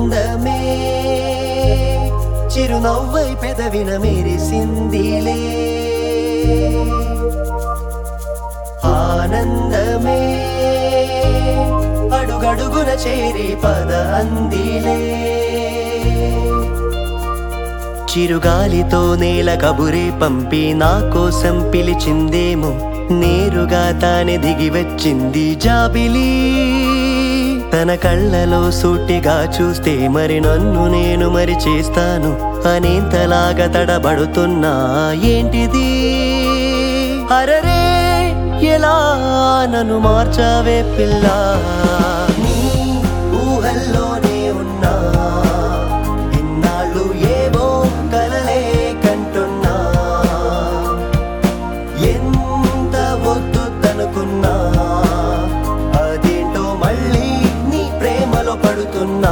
ఆనందమే చిరునవ్వై పెదవిన మెరిసిందిలే ఆనందమే అడుగడుగున చేరి పద అందిలే చిరుగాలితో నేల కబురే పంపి నా కోసం పిలిచిందేమో నేరుగా తానే దిగి వచ్చింది జాబిలి తన కళ్ళలో సూటిగా చూస్తే మరి నన్ను నేను మరి చేస్తాను అనేంతలాగా తడబడుతున్నా ఏంటిది అరరే ఎలా నన్ను మార్చావే పిల్ల నీ ఊహల్లోనే ఉన్నా ఇన్నాళ్ళు ఏవో కలలే కంటున్నా ఎంత వద్దు తనుకున్నా అదేంటో మళ్ళీ నీ ప్రేమలో పడుతున్నా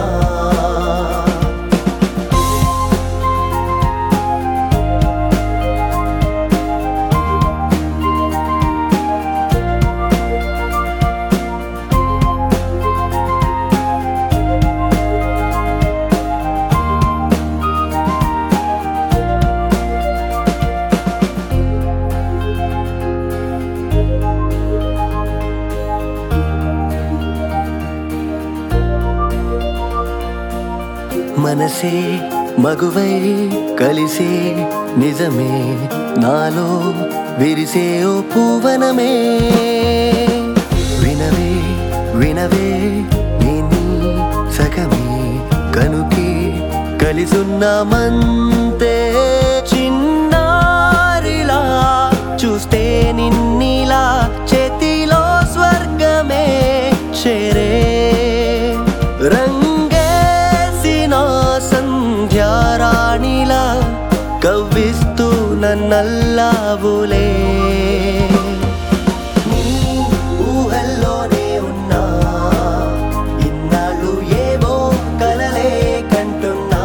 మనసే మగువై కలిసే నిజమే నాలో విరిసే ఓ పూవనమే వినవే వినవే నేను సగమే కనుకే కలిసున్నామంతే చిన్నారిలా చూస్తే నిన్నిలా చేతిలో స్వర్గమే చేరే రంగేసిన సంధ్యారాణిలా కవ్విస్తూ నన్నల్లావులే నీ ఊహల్లోనే ఉన్నా ఇన్నాళ్ళు ఏవో కలలే కంటున్నా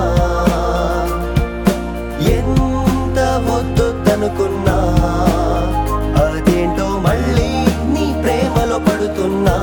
ఎంత వద్దు తనుకున్నా అదేంటో మళ్ళీ నీ ప్రేమలో పడుతున్నా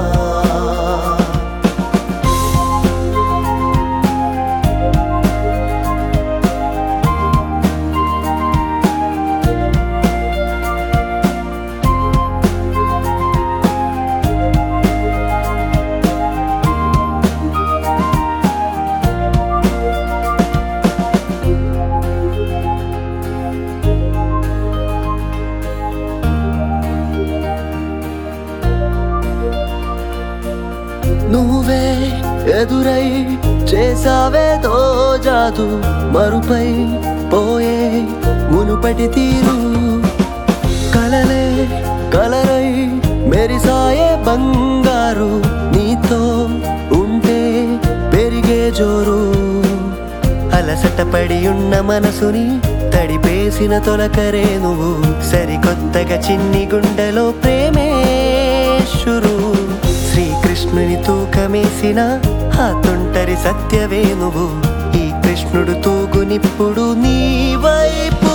నువ్వే ఎదురై చేసావేదో జాదు మరుపై పోయే మునుపటి తీరు కలలే కలరై మెరిసాయే బంగారు నీతో ఉంటే పెరిగే జోరు అలసట పడి ఉన్న మనసుని తడిపేసిన తొలకరే నువ్వు సరికొత్తగా చిన్ని గుండెలో ప్రేమే షురు శ్రీకృష్ణుని తూకమేసిన ఆ తొంటరి సత్యవే నువ్వు ఈ కృష్ణుడు తూగునిప్పుడు నీ వైపు